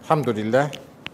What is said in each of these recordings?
الحمد لله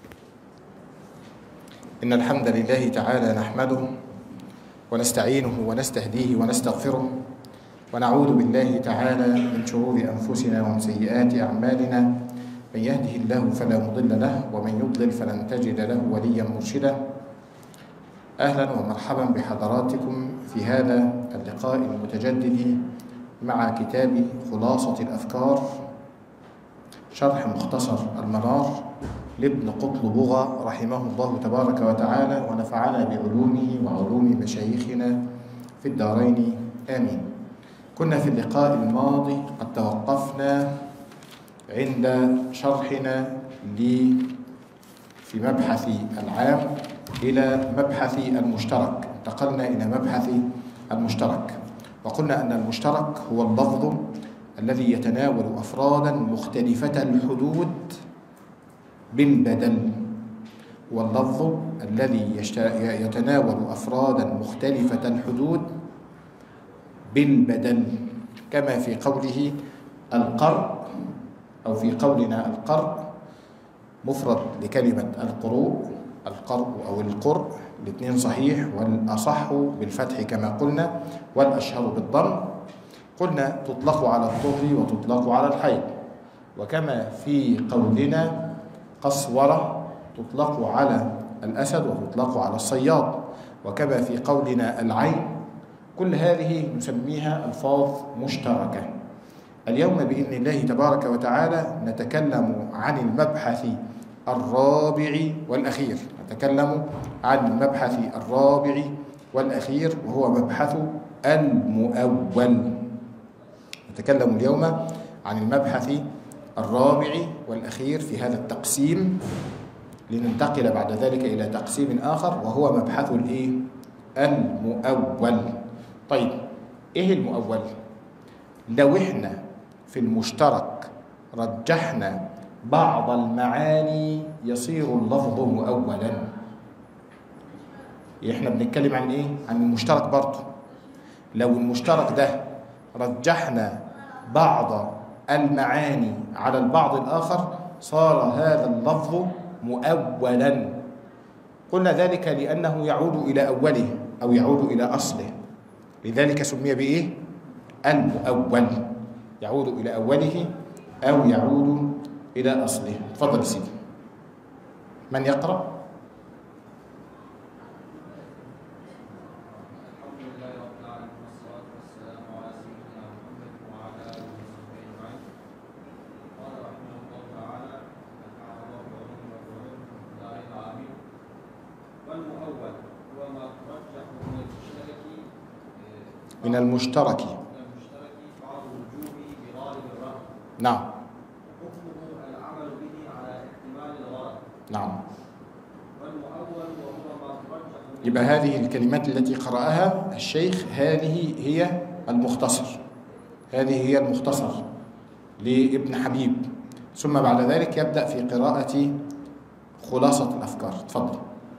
إن الحمد لله تعالى نحمده ونستعينه ونستهديه ونستغفره ونعوذ بالله تعالى من شرور أنفسنا ومن سيئات أعمالنا من يهده الله فلا مضل له ومن يضلل فلن تجد له وليا مرشدا أهلا ومرحبا بحضراتكم في هذا اللقاء المتجدد مع كتاب خلاصة الأفكار شرح مختصر المنار لابن قطلبغة رحمه الله تبارك وتعالى ونفعنا بعلومه وعلوم مشايخنا في الدارين آمين كنا في اللقاء الماضي قد توقفنا عند شرحنا ل في مبحث العام إلى مبحث المشترك انتقلنا إلى مبحث المشترك وقلنا أن المشترك هو اللفظ الذي يتناول أفرادا مختلفة الحدود بالبدل هو اللفظ الذي يتناول أفرادا مختلفة الحدود بالبدل كما في قوله القرء أو في قولنا القرء مفرد لكلمة القروء القرء أو القرء الاثنين صحيح والأصح بالفتح كما قلنا والأشهر بالضم قلنا تطلق على الطهر وتطلق على الحيض وكما في قولنا قصورة تطلق على الأسد وتطلق على الصياد وكما في قولنا العين كل هذه نسميها ألفاظ مشتركة اليوم بإذن الله تبارك وتعالى نتكلم عن المبحث الرابع والأخير نتكلم عن المبحث الرابع والأخير وهو مبحث المؤول نتكلم اليوم عن المبحث الرابع والأخير في هذا التقسيم لننتقل بعد ذلك إلى تقسيم آخر وهو مبحث الإيه؟ المؤول طيب إيه المؤول؟ لو إحنا في المشترك رجحنا بعض المعاني يصير اللفظ مؤولا احنا بنتكلم عن ايه عن المشترك برضه لو المشترك ده رجحنا بعض المعاني على البعض الآخر صار هذا اللفظ مؤولا قلنا ذلك لأنه يعود إلى أوله أو يعود إلى أصله لذلك سمي بإيه المؤول يعود إلى أوله أو يعود إلى أصله تفضل سيدي من يقرأ من المشترك نعم نعم يبقى هذه الكلمات التي قرأها الشيخ هذه هي المختصر هذه هي المختصر لابن حبيب ثم بعد ذلك يبدأ في قراءة خلاصة الأفكار تفضل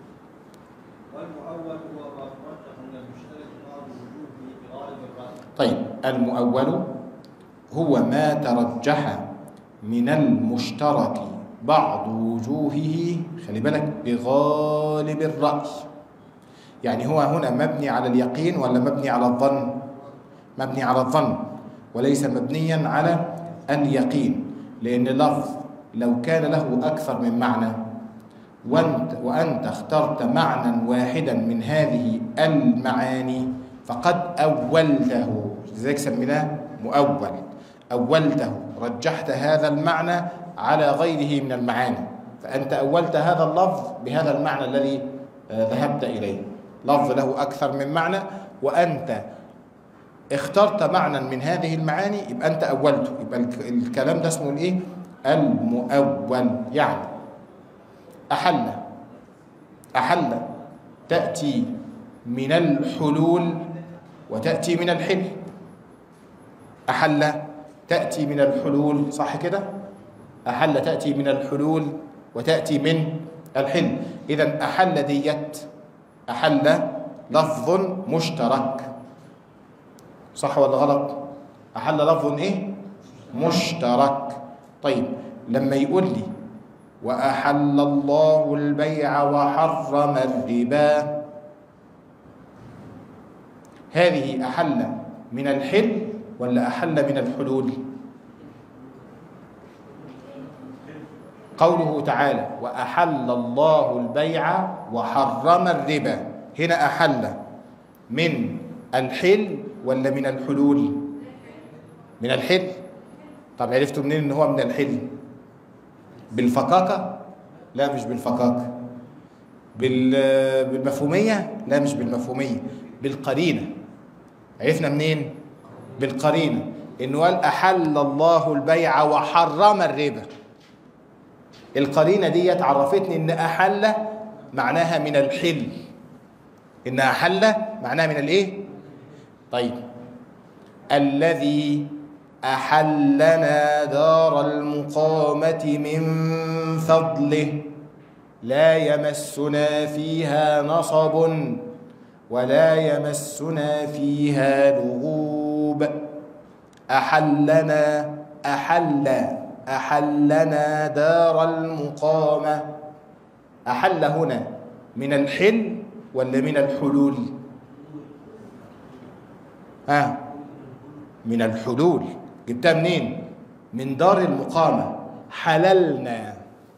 طيب المؤول هو ما ترجح من المشترك بعض وجوهه خلي بالك بغالب الرأي يعني هو هنا مبني على اليقين ولا مبني على الظن مبني على الظن وليس مبنيا على اليقين لأن اللفظ لو كان له أكثر من معنى وأنت, وأنت اخترت معنى واحدا من هذه المعاني فقد أولته لذلك سميناه مؤول أولته رجحت هذا المعنى على غيره من المعاني فأنت أولت هذا اللفظ بهذا المعنى الذي ذهبت إليه لفظ له أكثر من معنى وأنت اخترت معنى من هذه المعاني يبقى أنت أولته يبقى الكلام ده اسمه الإيه؟ المؤول يعني أحل أحل تأتي من الحلول وتأتي من الحل أحل تأتي من الحلول صح كده أحل تأتي من الحلول وتأتي من الحل إذا أحل ديت أحل لفظ مشترك صح ولا غلط أحل لفظ إيه مشترك طيب لما يقول لي وأحل الله البيع وحرم الربا هذه أحل من الحل ولا أحل من الحلول قوله تعالى وأحل الله البيع وحرم الربا هنا أحل من الحل ولا من الحلول من الحل طب عرفتوا منين ان هو من الحل بالفكاكة لا مش بالفكاكة بال- بالمفهومية لا مش بالمفهومية بالقرينة عرفنا منين بالقرينة انه قال احل الله البيع وحرم الربا القرينة دي عرفتني ان احل معناها من الحل ان احل معناها من الايه طيب الذي احلنا دار المقامة من فضله لا يمسنا فيها نصب ولا يمسنا فيها لغوب أحلنا أحل أحلنا دار المقامة أحل هنا من الحل ولا من الحلول ها من الحلول جبتها منين من دار المقامة حللنا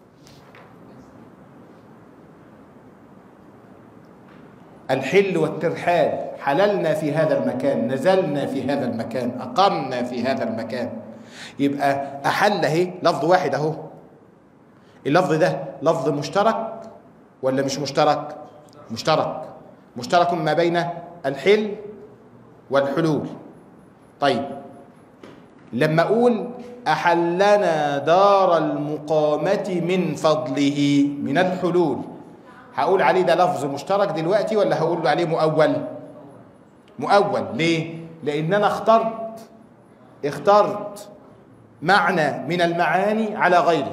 الحل والترحال حللنا في هذا المكان نزلنا في هذا المكان أقمنا في هذا المكان يبقى أحل اهي لفظ واحد أهو اللفظ ده لفظ مشترك ولا مش مشترك مشترك مشترك ما بين الحل والحلول طيب لما أقول أحلنا دار المقامة من فضله من الحلول هقول عليه ده لفظ مشترك دلوقتي ولا هقول له عليه مؤول مؤول ليه لان انا اخترت اخترت معنى من المعاني على غيره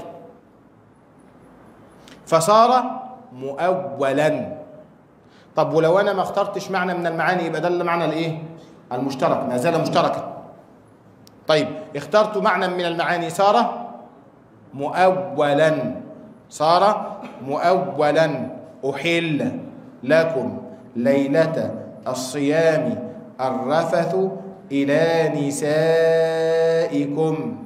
فصار مؤولا طب ولو انا ما اخترتش معنى من المعاني يبقى ده اللي معنى الايه المشترك ما زال مشتركا طيب اخترت معنى من المعاني صار مؤولا صار مؤولا أحل لكم ليلة الصيام الرفث إلى نسائكم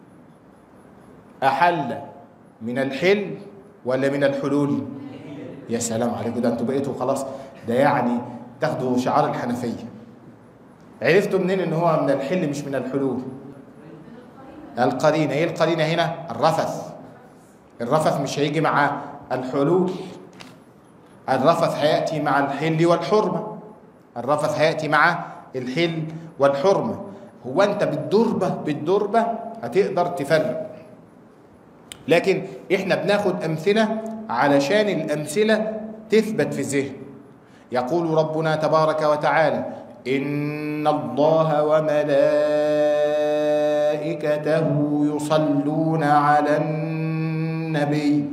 أحل من الحل ولا من الحلول يا سلام عليكم ده انتوا بقيتوا خلاص ده يعني تاخدوا شعار الحنفية عرفتوا منين ان هو من الحل مش من الحلول القرينة ايه القرينة هنا الرفث الرفث مش هيجي مع الحلول الرفث هياتي مع الحل والحرمه الرفث هياتي مع الحل والحرمه هو انت بالدربه بالدربه هتقدر تفرق لكن احنا بناخد امثله علشان الامثله تثبت في الذهن يقول ربنا تبارك وتعالى ان الله وملائكته يصلون على النبي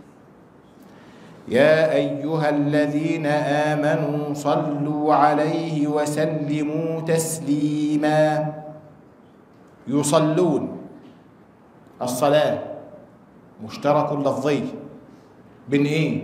يا ايها الذين امنوا صلوا عليه وسلموا تسليما يصلون الصلاه مشترك لفظي بين ايه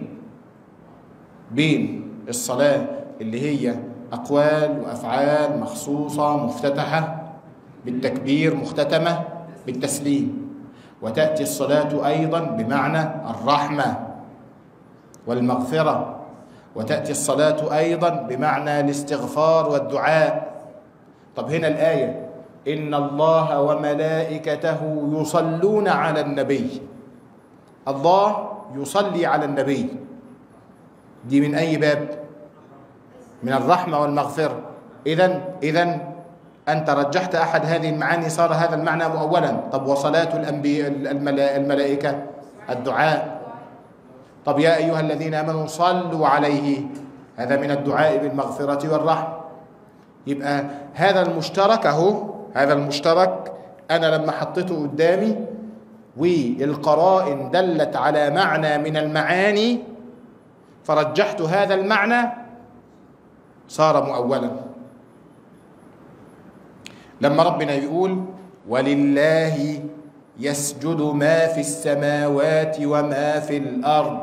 بين الصلاه اللي هي اقوال وافعال مخصوصه مفتتحه بالتكبير مختتمه بالتسليم وتاتي الصلاه ايضا بمعنى الرحمه والمغفرة وتأتي الصلاة أيضا بمعنى الاستغفار والدعاء طب هنا الآية إن الله وملائكته يصلون على النبي الله يصلي على النبي دي من أي باب من الرحمة والمغفرة إذا إذا أنت رجحت أحد هذه المعاني صار هذا المعنى مؤولا طب وصلاة الأنبياء الملائكة الدعاء طب يا أيها الذين آمنوا صلوا عليه هذا من الدعاء بالمغفرة والرحمة يبقى هذا المشترك أهو هذا المشترك أنا لما حطيته قدامي والقرائن دلت على معنى من المعاني فرجحت هذا المعنى صار مؤولا لما ربنا يقول ولله يسجد ما في السماوات وما في الارض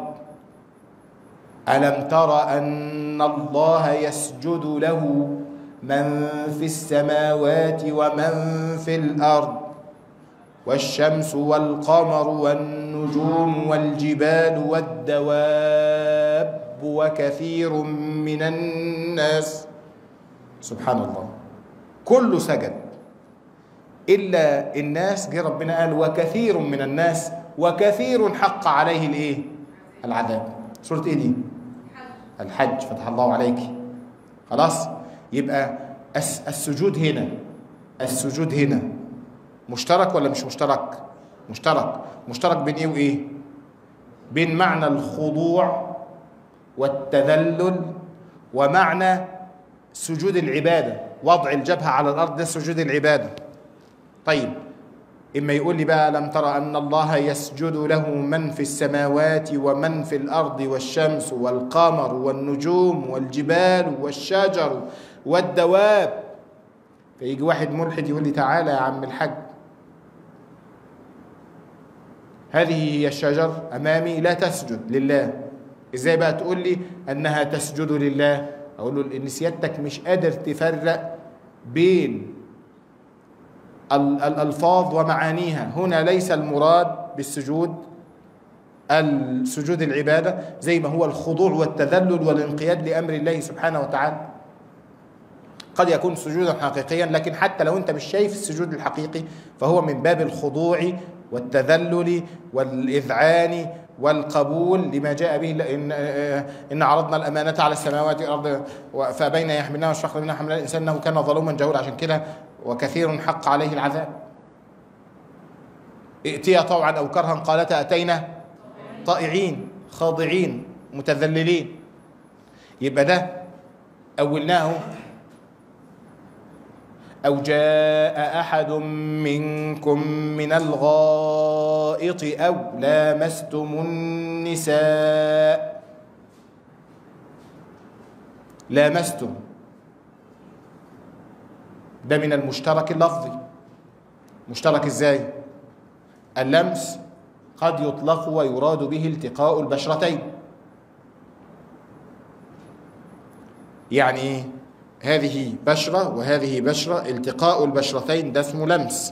الم تر ان الله يسجد له من في السماوات ومن في الارض والشمس والقمر والنجوم والجبال والدواب وكثير من الناس سبحان الله كله سجد الا الناس جه ربنا قال وكثير من الناس وكثير حق عليه الايه العذاب سوره ايه دي الحج فتح الله عليك خلاص يبقى السجود هنا السجود هنا مشترك ولا مش مشترك مشترك مشترك بين ايه وايه بين معنى الخضوع والتذلل ومعنى سجود العباده وضع الجبهه على الارض ده سجود العباده طيب اما يقول لي بقى لم ترى ان الله يسجد له من في السماوات ومن في الارض والشمس والقمر والنجوم والجبال والشجر والدواب فيجي واحد ملحد يقول لي تعالى يا عم الحاج هذه هي الشجر امامي لا تسجد لله ازاي بقى تقول لي انها تسجد لله اقول له ان سيادتك مش قادر تفرق بين الالفاظ ومعانيها هنا ليس المراد بالسجود السجود العباده زي ما هو الخضوع والتذلل والانقياد لامر الله سبحانه وتعالى قد يكون سجودا حقيقيا لكن حتى لو انت مش شايف السجود الحقيقي فهو من باب الخضوع والتذلل والاذعان والقبول لما جاء به إن, إن عرضنا الأمانة على السماوات والأرض فبين يحملناها واشفقنا منها حمل الإنسان إنه كان ظلوما جهولا عشان كده وكثير حق عليه العذاب ائتيا طوعا أو كرها قالتا أتينا طائعين خاضعين متذللين يبقى ده أولناه أو جاء أحد منكم من الغائط أو لامستم النساء لامستم ده من المشترك اللفظي مشترك ازاي اللمس قد يطلق ويراد به التقاء البشرتين يعني ايه هذه بشرة وهذه بشرة التقاء البشرتين ده اسمه لمس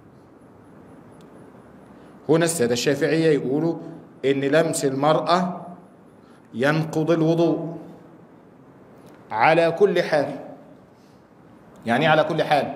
هنا السادة الشافعية يقولوا إن لمس المرأة ينقض الوضوء على كل حال يعني على كل حال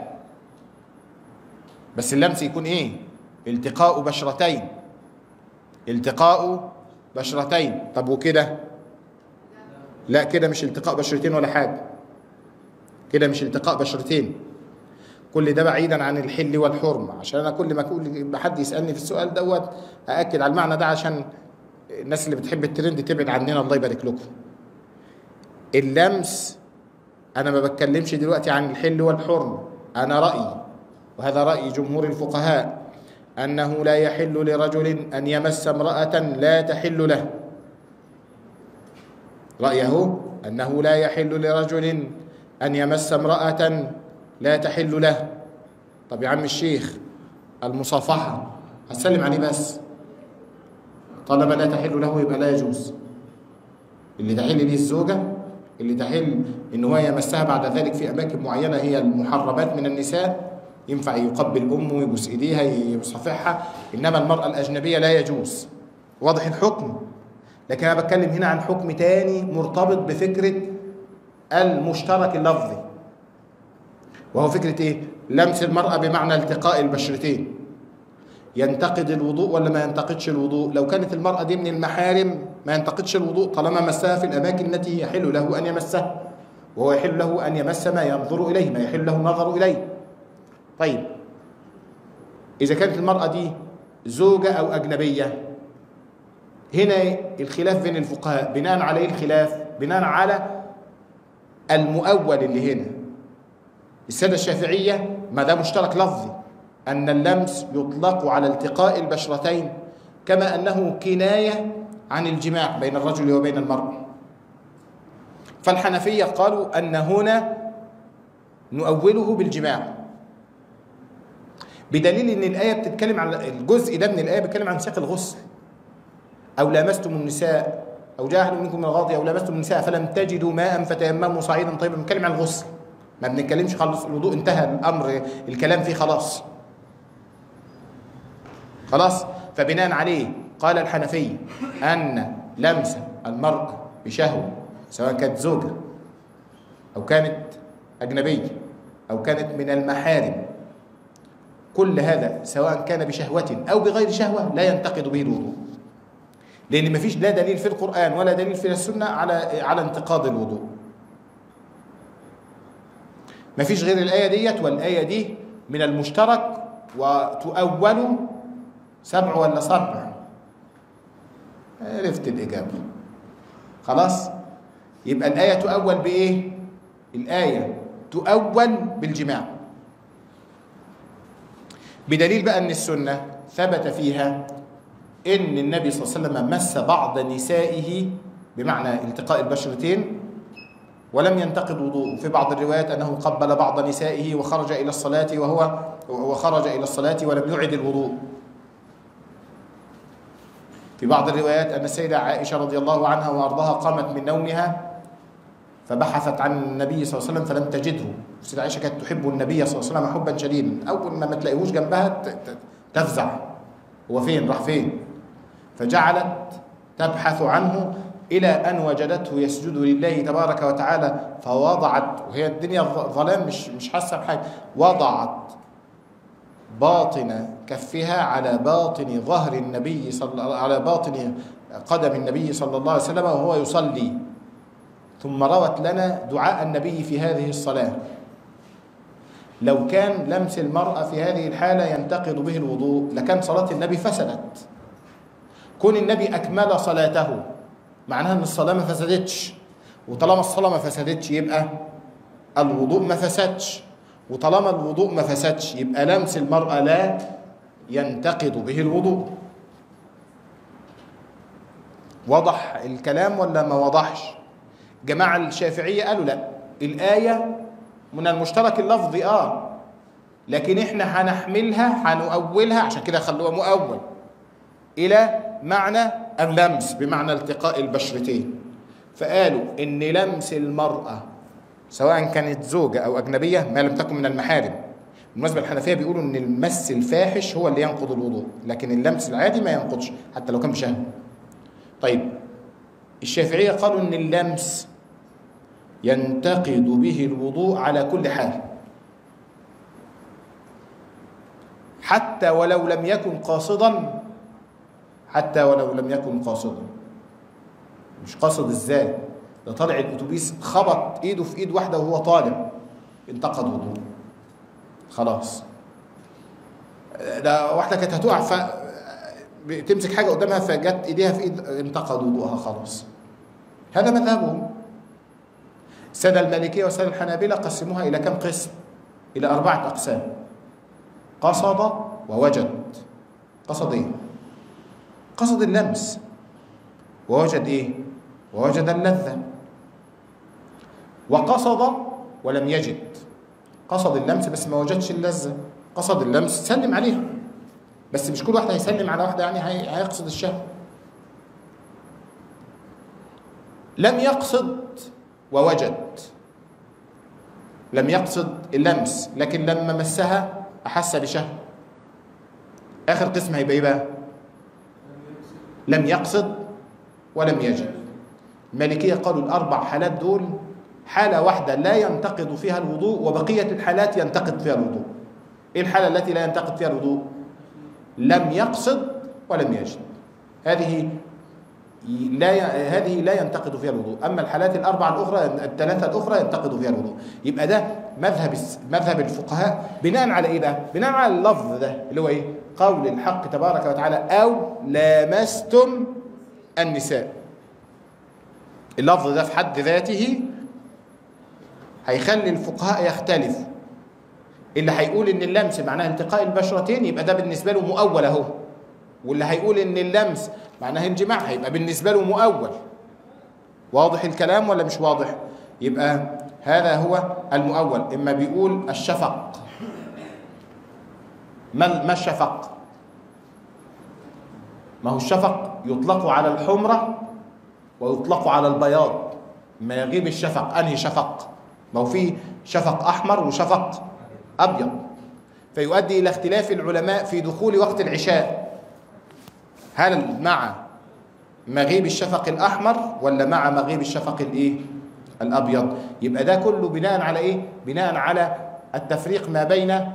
بس اللمس يكون ايه التقاء بشرتين التقاء بشرتين طب وكده لا كده مش التقاء بشرتين ولا حاجه كده مش التقاء بشرتين كل ده بعيدا عن الحل والحرمة عشان انا كل ما اقول حد يسالني في السؤال دوت ااكد على المعنى ده عشان الناس اللي بتحب الترند تبعد عننا الله يبارك لكم اللمس انا ما بتكلمش دلوقتي عن الحل والحرمة انا رايي وهذا راي جمهور الفقهاء انه لا يحل لرجل ان يمس امراه لا تحل له رايه انه لا يحل لرجل أن يمس امرأة لا تحل له طب يا عم الشيخ المصافحة هتسلم عليه بس طالما لا تحل له يبقى لا يجوز اللي تحل ليه الزوجة اللي تحل إن هو يمسها بعد ذلك في أماكن معينة هي المحرمات من النساء ينفع يقبل أمه ويبوس إيديها يصافحها إنما المرأة الأجنبية لا يجوز واضح الحكم لكن أنا بتكلم هنا عن حكم تاني مرتبط بفكرة المشترك اللفظي وهو فكرة إيه؟ لمس المرأة بمعنى التقاء البشرتين ينتقد الوضوء ولا ما ينتقدش الوضوء لو كانت المرأة دي من المحارم ما ينتقدش الوضوء طالما مسها في الأماكن التي يحل له أن يمسها وهو يحل له أن يمس ما ينظر إليه ما يحل له النظر إليه طيب إذا كانت المرأة دي زوجة أو أجنبية هنا الخلاف بين الفقهاء بناء على إيه الخلاف بناء على المؤول اللي هنا السادة الشافعية ما ده مشترك لفظي أن اللمس يطلق على التقاء البشرتين كما أنه كناية عن الجماع بين الرجل وبين المرأة فالحنفية قالوا أن هنا نؤوله بالجماع بدليل ان الايه بتتكلم عن الجزء ده من الايه بيتكلم عن سياق الغسل او لامستم النساء او جاء احد منكم من الغاضي او لامستم النساء فلم تجدوا ماء فتيمموا صعيدا طيبا بنتكلم عن الغسل ما بنتكلمش خالص الوضوء انتهى الامر الكلام فيه خلاص خلاص فبناء عليه قال الحنفي ان لمس المرأة بشهوة سواء كانت زوجة أو كانت أجنبية أو كانت من المحارم كل هذا سواء كان بشهوة أو بغير شهوة لا ينتقد به الوضوء لأن مفيش لا دليل في القرآن ولا دليل في السنة على على انتقاد الوضوء مفيش غير الآية ديت والآية دي من المشترك وتؤول سبع ولا سبع عرفت الإجابة خلاص يبقى الآية تؤول بإيه الآية تؤول بالجماع بدليل بقى أن السنة ثبت فيها إن النبي صلى الله عليه وسلم مس بعض نسائه بمعنى التقاء البشرتين ولم ينتقد وضوءه في بعض الروايات أنه قبل بعض نسائه وخرج إلى الصلاة وهو وخرج إلى الصلاة ولم يعد الوضوء في بعض الروايات أن السيدة عائشة رضي الله عنها وأرضاها قامت من نومها فبحثت عن النبي صلى الله عليه وسلم فلم تجده السيدة عائشة كانت تحب النبي صلى الله عليه وسلم حبا شديدا أول ما ما تلاقيهوش جنبها تفزع هو فين راح فين فجعلت تبحث عنه إلى أن وجدته يسجد لله تبارك وتعالى فوضعت وهي الدنيا ظلام مش مش حاسة بحاجة وضعت باطن كفها على باطن ظهر النبي صلى على باطن قدم النبي صلى الله عليه وسلم وهو يصلي ثم روت لنا دعاء النبي في هذه الصلاة لو كان لمس المرأة في هذه الحالة ينتقد به الوضوء لكان صلاة النبي فسدت كون النبي أكمل صلاته معناها أن الصلاة ما فسدتش وطالما الصلاة ما فسدتش يبقى الوضوء ما فسدش وطالما الوضوء ما فسدش يبقى لمس المرأة لا ينتقد به الوضوء وضح الكلام ولا ما وضحش جماعة الشافعية قالوا لا الآية من المشترك اللفظي اه لكن احنا هنحملها هنؤولها عشان كده خلوها مؤول إلى معنى اللمس بمعنى التقاء البشرتين فقالوا إن لمس المرأة سواء كانت زوجة أو أجنبية ما لم تكن من المحارم بالمناسبة الحنفية بيقولوا إن المس الفاحش هو اللي ينقض الوضوء لكن اللمس العادي ما ينقضش حتى لو كان بشهوة طيب الشافعية قالوا إن اللمس ينتقد به الوضوء على كل حال حتى ولو لم يكن قاصدا حتى ولو لم يكن قاصدا مش قاصد ازاي ده طالع الاتوبيس خبط ايده في ايد واحده وهو طالع انتقد وضوء خلاص ده واحده كانت هتقع ف تمسك حاجه قدامها فجت ايديها في ايد انتقد وضوءها خلاص هذا مذهبهم الساده المالكيه والساده الحنابله قسموها الى كم قسم الى اربعه اقسام قصد ووجد قصد ايه قصد اللمس ووجد ايه ووجد اللذة وقصد ولم يجد قصد اللمس بس ما وجدش اللذة قصد اللمس سلم عليها بس مش كل واحد هيسلم على واحدة يعني هيقصد الشهوة لم يقصد ووجد لم يقصد اللمس لكن لما مسها أحس بشهوة آخر قسم هيبقى إيه بقى؟ لم يقصد ولم يجد المالكية قالوا الأربع حالات دول حالة واحدة لا ينتقد فيها الوضوء وبقية الحالات ينتقد فيها الوضوء إيه الحالة التي لا ينتقد فيها الوضوء لم يقصد ولم يجد هذه لا ي... هذه لا ينتقد فيها الوضوء اما الحالات الاربعه الاخرى الثلاثه الاخرى ينتقد فيها الوضوء يبقى ده مذهب مذهب الفقهاء بناء على ايه بقى بناء على اللفظ ده اللي هو ايه قول الحق تبارك وتعالى او لامستم النساء اللفظ ده في حد ذاته هيخلي الفقهاء يختلفوا اللي هيقول ان اللمس معناه التقاء البشرتين يبقى ده بالنسبه له مؤول اهو واللي هيقول ان اللمس معناه الجماع هيبقى بالنسبه له مؤول واضح الكلام ولا مش واضح يبقى هذا هو المؤول اما بيقول الشفق ما ما الشفق ما هو الشفق يطلق على الحمرة ويطلق على البياض ما يغيب الشفق انهي شفق ما هو في شفق احمر وشفق ابيض فيؤدي الى اختلاف العلماء في دخول وقت العشاء هل مع مغيب الشفق الاحمر ولا مع مغيب الشفق الايه الابيض يبقى ده كله بناء على ايه بناء على التفريق ما بين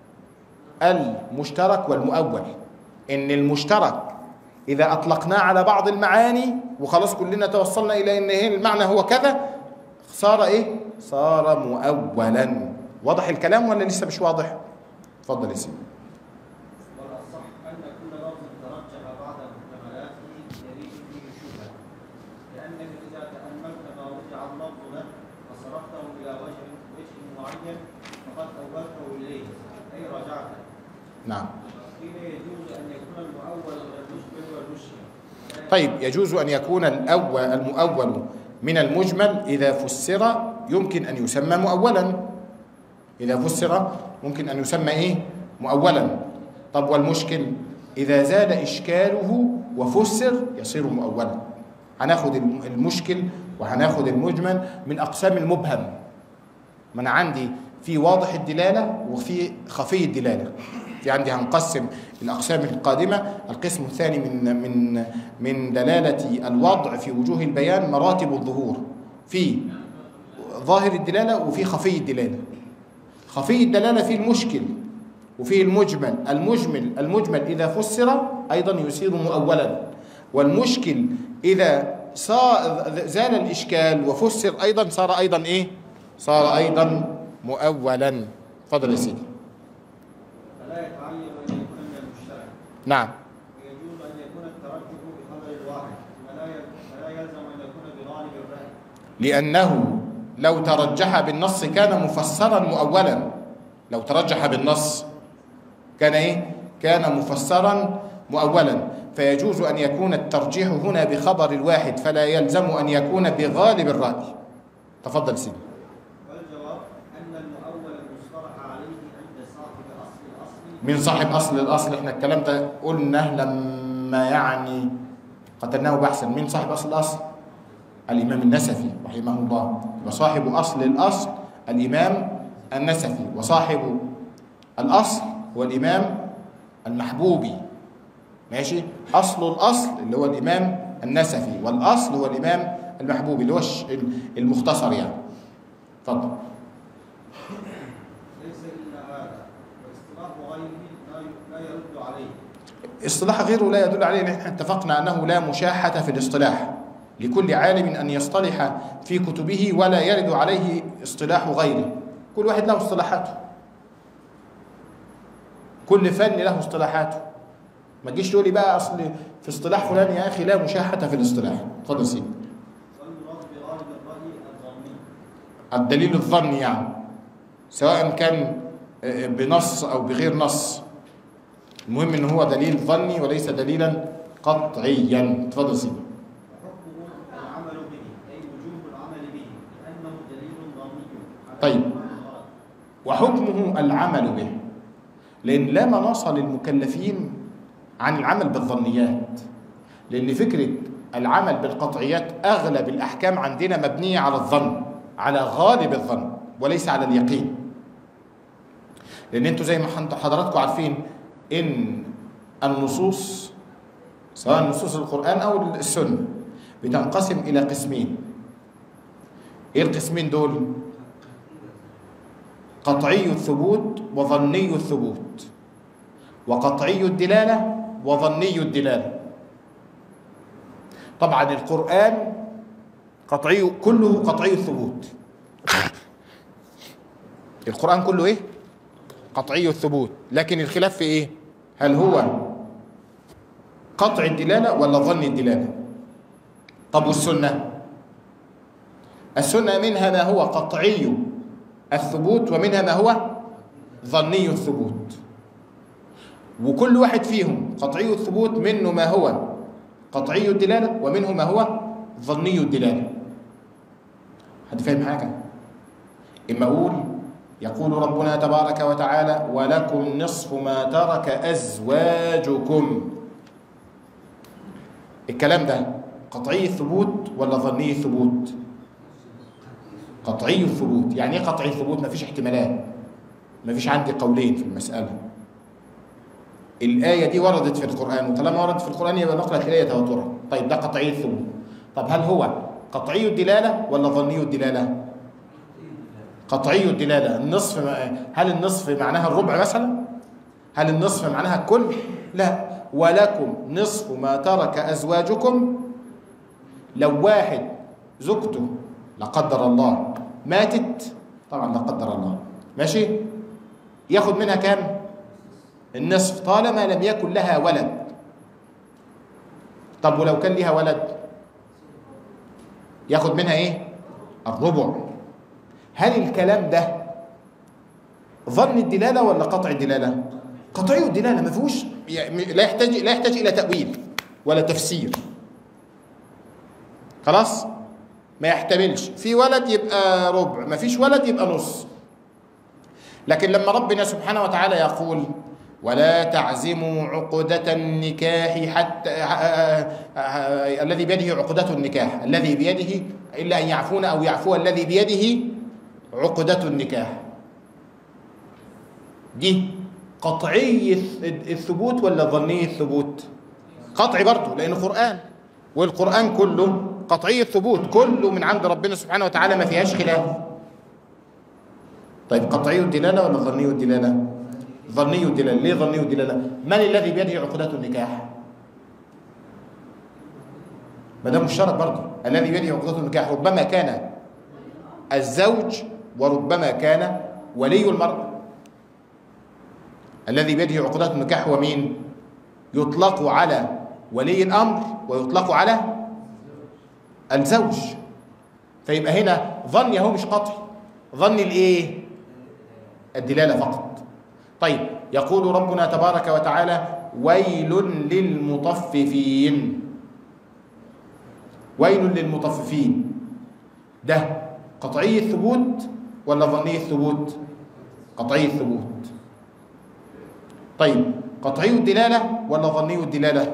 المشترك والمؤول ان المشترك اذا اطلقناه على بعض المعاني وخلاص كلنا توصلنا الى ان إيه المعنى هو كذا صار ايه صار مؤولا واضح الكلام ولا لسه مش واضح اتفضل يا سيدي والأصح أن كل لفظ ترجح بعض محتملاته يريد فيه الشبهة لأنك إذا تأملت ما رجع اللفظ له وصرفته إلى وجه وجه معين فقد أولته إليه أي رجعته نعم قيل يجوز أن يكون المؤول من المشبه والمشبه طيب يجوز أن يكون الأول المؤول من المجمل إذا فسر يمكن أن يسمى مؤولا إذا فسر ممكن أن يسمى إيه مؤولا طب والمشكل إذا زاد إشكاله وفسر يصير مؤولا هناخد الم- المشكل وهناخد المجمل من أقسام المبهم ما أنا عندي في واضح الدلالة وفي خفي الدلالة في عندي هنقسم الأقسام القادمة القسم الثاني من من من دلالة الوضع في وجوه البيان مراتب الظهور في ظاهر الدلالة وفي خفي الدلالة خفي الدلالة فيه المشكل وفيه المجمل المجمل المجمل إذا فسر أيضا يصير مؤولا والمشكل إذا صار زال الإشكال وفسر أيضا صار أيضا إيه صار أيضا مؤولا تفضل يا سيدي فلا يتعين أن يكون من المشترك نعم ويجوز أن يكون الترجح بخبر الواحد فلا يل- فلا يلزم أن يكون بغالب الرأي لأنه لو ترجح بالنص كان مفسرا مؤولا لو ترجح بالنص كان ايه كان مفسرا مؤولا فيجوز ان يكون الترجيح هنا بخبر الواحد فلا يلزم ان يكون بغالب الراي تفضل سيدي والجواب أن المؤول المصطلح عليه عند صاحب أصل الأصل من صاحب اصل الاصل احنا الكلام ده قلنا لما يعني قتلناه بحثا من صاحب اصل الاصل الامام النسفي رحمه الله وصاحب اصل الاصل الامام النسفي وصاحب الاصل هو الامام المحبوبي ماشي اصل الاصل اللي هو الامام النسفي والاصل هو الامام المحبوبي اللي هو الش- المختصر يعني اتفضل ليس إلا هذا واصطلاح غيره لا ي- لا يرد عليه اصطلاح غيره لا يدل عليه ان احنا اتفقنا انه لا مشاحة في الاصطلاح لكل عالم ان يصطلح في كتبه ولا يرد عليه اصطلاح غيره كل واحد له اصطلاحاته كل فن له اصطلاحاته ما تجيش تقول لي بقى اصل في اصطلاح فلان يا اخي لا مشاحة في الاصطلاح اتفضل سيدي والمراد بغالب الرأي الظني الدليل الظني يعني سواء كان آه، بنص او بغير نص المهم ان هو دليل ظني وليس دليلا قطعيا اتفضل سيدي وحكمه العمل به أي وجوب العمل به لأنه دليل ظني على طيب. كون الغرض. وحكمه العمل به لأن لا مناص للمكلفين عن العمل بالظنيات لأن فكرة العمل بالقطعيات أغلب الأحكام عندنا مبنية على الظن على غالب الظن وليس على اليقين لأن أنتوا زي ما حض- حضراتكم عارفين إن النصوص سواء نصوص القرآن أو السنة بتنقسم إلى قسمين إيه القسمين دول؟ قطعي الثبوت وظني الثبوت وقطعي الدلالة وظني الدلالة طبعا القرآن قطعي كله قطعي الثبوت القرآن كله ايه قطعي الثبوت لكن الخلاف في ايه هل هو قطع الدلالة ولا ظن الدلالة طب والسنة السنة منها ما هو قطعي الثبوت ومنها ما هو ظني الثبوت وكل واحد فيهم قطعي الثبوت منه ما هو قطعي الدلالة ومنه ما هو ظني الدلالة حد فاهم حاجة إما أقول يقول ربنا تبارك وتعالى ولكم نصف ما ترك أزواجكم الكلام ده قطعي الثبوت ولا ظني الثبوت قطعي الثبوت يعني ايه قطعي الثبوت مفيش احتمالات مفيش عندي قولين في المسألة الآية دي وردت في القرآن وطالما وردت في القرآن يبقى نقلت الآية تواترا طيب ده قطعي الثبوت طب هل هو قطعي الدلالة ولا ظني الدلالة قطعي الدلالة النصف هل النصف معناها الربع مثلا هل النصف معناها الكل لا ولكم نصف ما ترك أزواجكم لو واحد زوجته لا قدر الله ماتت طبعا لا قدر الله ماشي ياخد منها كام النصف طالما لم يكن لها ولد طب ولو كان لها ولد ياخد منها ايه الربع هل الكلام ده ظن الدلاله ولا قطع الدلاله قطعي الدلاله ما فيهوش يعني لا يحتاج لا يحتاج الى تاويل ولا تفسير خلاص ما يحتملش في ولد يبقى ربع ما فيش ولد يبقى نص لكن لما ربنا سبحانه وتعالى يقول ولا تعزموا عقدة النكاح حتى الذي بيده عقدة النكاح الذي بيده إلا أن يعفون أو يعفو الذي بيده عقدة النكاح دي قطعي الثبوت ولا ظني الثبوت قطعي برضه لأنه قرآن والقرآن كله قطعي الثبوت كله من عند ربنا سبحانه وتعالى ما فيهاش خلاف طيب قطعي الدلالة ولا ظني الدلالة ظني الدلالة ليه ظني الدلالة من الذي بيده عقدة النكاح ما ده مشترك برضه الذي بيده عقدة النكاح ربما كان الزوج وربما كان ولي المرأة الذي بيده عقدة النكاح هو مين يطلق على ولي الأمر ويطلق على الزوج فيبقى هنا ظني هو مش قطعي ظني الايه الدلاله فقط طيب يقول ربنا تبارك وتعالى ويل للمطففين ويل للمطففين ده قطعي الثبوت ولا ظني الثبوت قطعي الثبوت طيب قطعي الدلاله ولا ظني الدلاله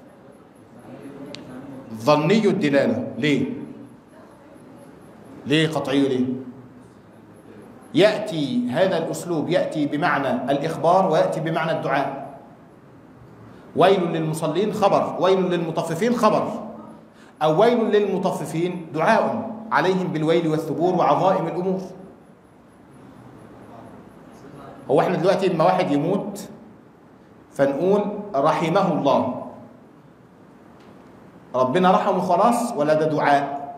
ظني الدلاله ليه ليه قطعي ليه ياتي هذا الاسلوب ياتي بمعنى الاخبار وياتي بمعنى الدعاء ويل للمصلين خبر ويل للمطففين خبر او ويل للمطففين دعاء عليهم بالويل والثبور وعظائم الامور هو احنا دلوقتي اما واحد يموت فنقول رحمه الله ربنا رحمه خلاص ولا ده دعاء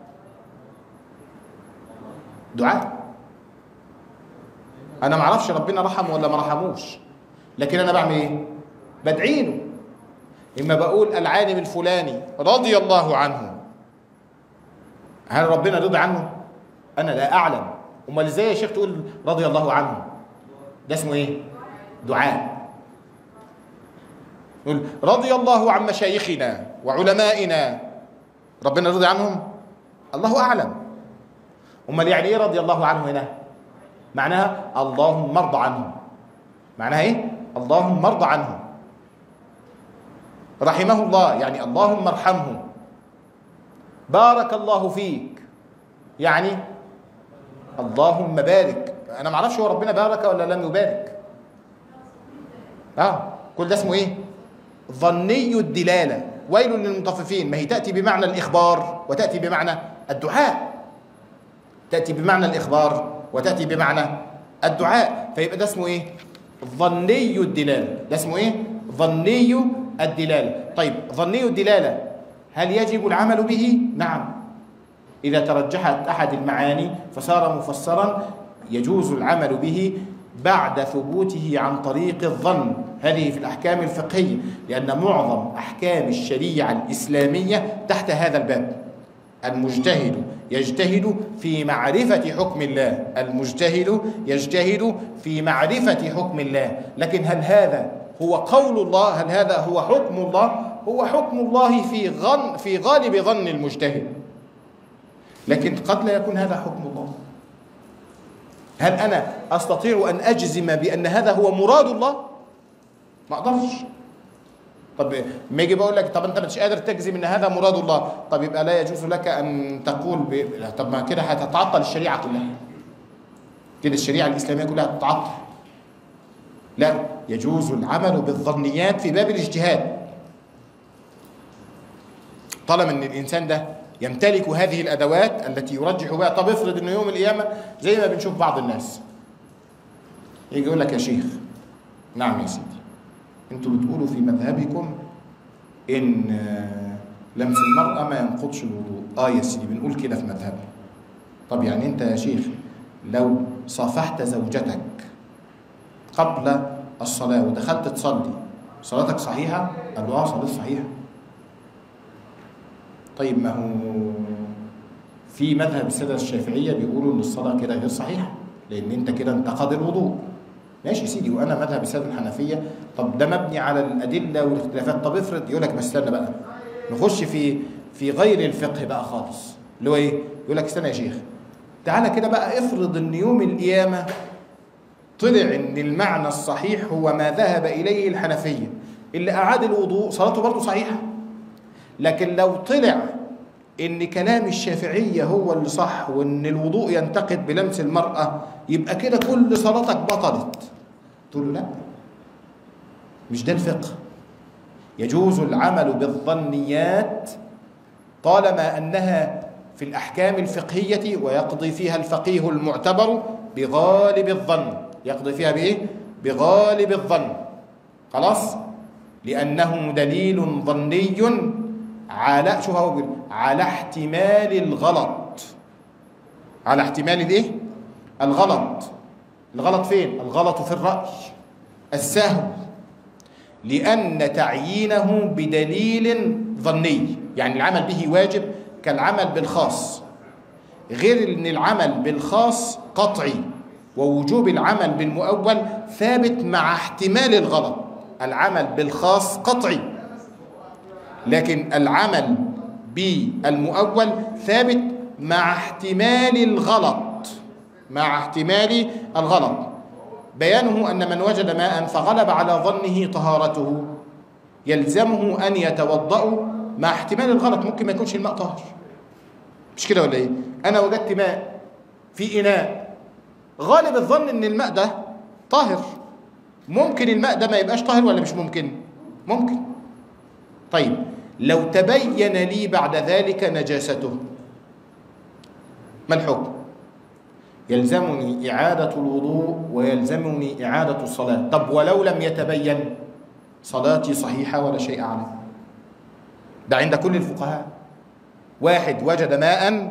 دعاء انا ما اعرفش ربنا رحمه ولا ما رحموش لكن انا بعمل ايه بدعي له اما بقول العالم الفلاني رضي الله عنه هل ربنا رضي عنه انا لا اعلم امال ازاي يا شيخ تقول رضي الله عنه ده اسمه ايه دعاء يقول رضي الله عن مشايخنا وعلمائنا ربنا رضي عنهم الله اعلم امال يعني ايه رضي الله عنه هنا معناها اللهم ارضى عنهم معناها ايه اللهم ارضى عنهم رحمه الله يعني اللهم ارحمه بارك الله فيك يعني اللهم بارك انا ما اعرفش هو ربنا بارك ولا لم يبارك اه كل ده اسمه ايه ظني الدلاله ويل للمطففين ما هي تاتي بمعنى الاخبار وتاتي بمعنى الدعاء تاتي بمعنى الاخبار وتاتي بمعنى الدعاء فيبقى ده اسمه ايه ظني الدلاله ده اسمه ايه ظني الدلاله طيب ظني الدلاله هل يجب العمل به نعم اذا ترجحت احد المعاني فصار مفسرا يجوز العمل به بعد ثبوته عن طريق الظن هذه في الاحكام الفقهيه لان معظم احكام الشريعه الاسلاميه تحت هذا الباب المجتهد يجتهد في معرفة حكم الله المجتهد يجتهد في معرفة حكم الله لكن هل هذا هو قول الله هل هذا هو حكم الله هو حكم الله في غن في غالب ظن المجتهد لكن قد لا يكون هذا حكم الله هل انا استطيع ان اجزم بان هذا هو مراد الله ما اقدرش طب ما يجي بقول لك طب انت مش قادر تجزم ان هذا مراد الله طب يبقى لا يجوز لك ان تقول ب... لا، طب ما كده هتتعطل الشريعه كلها كده الشريعه الاسلاميه كلها هتتعطل لا يجوز العمل بالظنيات في باب الاجتهاد طالما ان الانسان ده يمتلك هذه الادوات التي يرجح بها طب افرض انه يوم القيامه زي ما بنشوف بعض الناس يجي يقول لك يا شيخ نعم يا سيدي انتوا بتقولوا في مذهبكم ان آه، لمس المرأة ما ينقضش الوضوء اه يا سيدي بنقول كده في مذهبنا طب يعني انت يا شيخ لو صافحت زوجتك قبل الصلاة ودخلت تصلي صلاتك صحيحة؟ قال له اه صلاتي صحيحة طيب ما هو في مذهب السادة الشافعية بيقولوا ان الصلاة كده غير صحيحة لان انت كده انتقض الوضوء ماشي يا سيدي وانا مذهب السادة الحنفية طب ده مبني على الادلة والاختلافات طب افرض يقول لك بس استنى بقى نخش في في غير الفقه بقى خالص اللي هو ايه؟ يقول لك استنى يا شيخ تعالى كده بقى افرض ان يوم القيامة طلع ان المعنى الصحيح هو ما ذهب اليه الحنفية اللي اعاد الوضوء صلاته برضه صحيحة لكن لو طلع ان كلام الشافعية هو اللي صح وان الوضوء ينتقد بلمس المرأة يبقى كده كل صلاتك بطلت تقول له لا مش ده الفقه يجوز العمل بالظنيات طالما انها في الاحكام الفقهيه ويقضي فيها الفقيه المعتبر بغالب الظن يقضي فيها بايه بغالب الظن خلاص لانه دليل ظني على شوف هو بيقول على احتمال الغلط على احتمال الايه الغلط الغلط فين الغلط في الراي السهو لأن تعيينه بدليل ظني يعني العمل به واجب كالعمل بالخاص غير ان العمل بالخاص قطعي ووجوب العمل بالمؤول ثابت مع احتمال الغلط العمل بالخاص قطعي لكن العمل بالمؤول ثابت مع احتمال الغلط مع احتمال الغلط بيانه أن من وجد ماء فغلب على ظنه طهارته يلزمه أن يتوضأ مع احتمال الغلط ممكن ما يكونش الماء طاهر مش كده ولا ايه أنا وجدت ماء في إناء غالب الظن أن الماء ده طاهر ممكن الماء ده ما يبقاش طاهر ولا مش ممكن ممكن طيب لو تبين لي بعد ذلك نجاسته ما الحكم يلزمني إعادة الوضوء ويلزمني إعادة الصلاة طب ولو لم يتبين صلاتي صحيحة ولا شيء عليه ده عند كل الفقهاء واحد وجد ماء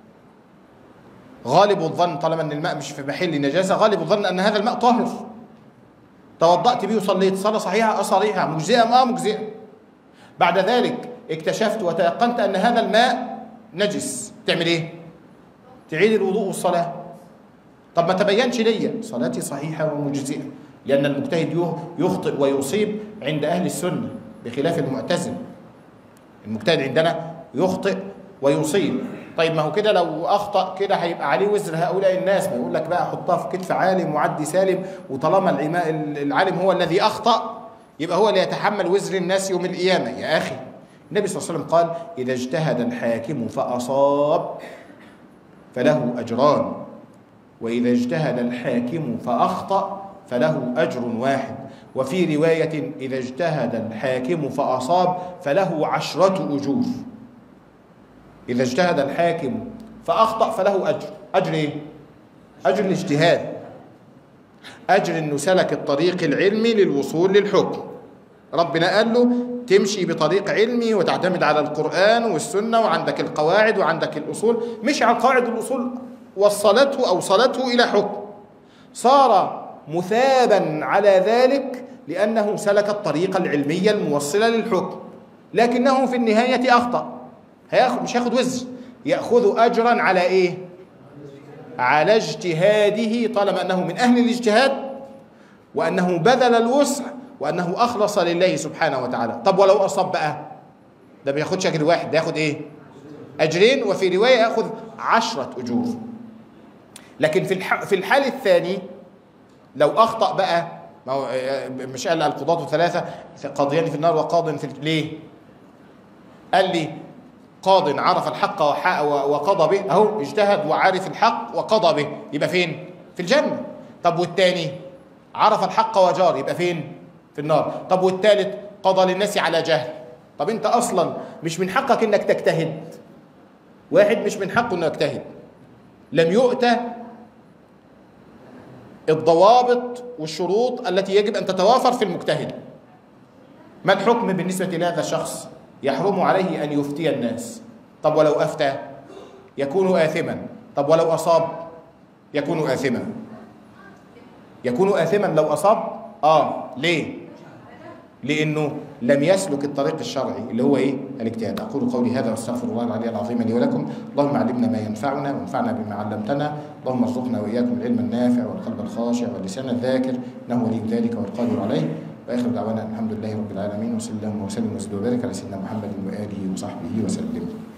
غالب الظن طالما ان الماء مش في محل نجاسة غالب الظن ان هذا الماء طاهر توضأت به وصليت صلاة صحيحة صحيحة مجزئة اه مجزئة بعد ذلك اكتشفت وتيقنت ان هذا الماء نجس تعمل ايه تعيد الوضوء والصلاه طب ما تبينش ليا صلاتي صحيحة ومجزئة لأن المجتهد يخطئ ويصيب عند أهل السنة بخلاف المعتزل المجتهد عندنا يخطئ ويصيب طيب ما هو كده لو أخطأ كده هيبقى عليه وزر هؤلاء الناس ما يقول لك بقى حطها في كتف عالم وعدي سالم وطالما العالم هو الذي أخطأ يبقى هو اللي يتحمل وزر الناس يوم القيامة يا أخي النبي صلى الله عليه وسلم قال إذا اجتهد الحاكم فأصاب فله أجران وإذا اجتهد الحاكم فأخطأ فله أجر واحد وفي رواية إذا اجتهد الحاكم فأصاب فله عشرة أجور إذا اجتهد الحاكم فأخطأ فله أجر أجر إيه؟ أجر الاجتهاد أجر أنه سلك الطريق العلمي للوصول للحكم ربنا قال له تمشي بطريق علمي وتعتمد على القرآن والسنة وعندك القواعد وعندك الأصول مش على القواعد والأصول وصلته أوصلته إلى حكم صار مثابا على ذلك لأنه سلك الطريق العلمية الموصلة للحكم لكنه في النهاية أخطأ هياخد مش هياخد وزر يأخذ أجرا على إيه؟ على اجتهاده طالما أنه من أهل الاجتهاد وأنه بذل الوسع وأنه أخلص لله سبحانه وتعالى طب ولو أصاب بقى ده ما بياخدش أجر واحد ده ياخد إيه؟ أجرين وفي رواية يأخذ عشرة أجور لكن في الح... في الحال الثاني لو اخطا بقى ما هو آه، مش قال القضاة ثلاثة قاضيان في النار وقاض في ال- ليه؟ قال لي قاض عرف الحق وح- وقضى به اهو اجتهد وعارف الحق وقضى به يبقى فين؟ في الجنة طب والتاني عرف الحق وجار يبقى فين؟ في النار طب والتالت قضى للناس على جهل طب انت اصلا مش من حقك انك تجتهد واحد مش من حقه انه يجتهد لم يؤتى الضوابط والشروط التي يجب ان تتوافر في المجتهد ما الحكم بالنسبه لهذا الشخص يحرم عليه ان يفتي الناس طب ولو افتى يكون اثما طب ولو اصاب يكون اثما يكون اثما لو اصاب اه ليه لانه لم يسلك الطريق الشرعي اللي هو ايه الاجتهاد اقول قولي هذا واستغفر الله العلي العظيم لي ولكم اللهم علمنا ما ينفعنا وانفعنا بما علمتنا اللهم ارزقنا واياكم العلم النافع والقلب الخاشع واللسان الذاكر انه ولي ذلك والقادر عليه واخر دعوانا الحمد لله رب العالمين وصلى اللهم وسلم وزد وبارك على سيدنا محمد واله وصحبه وسلم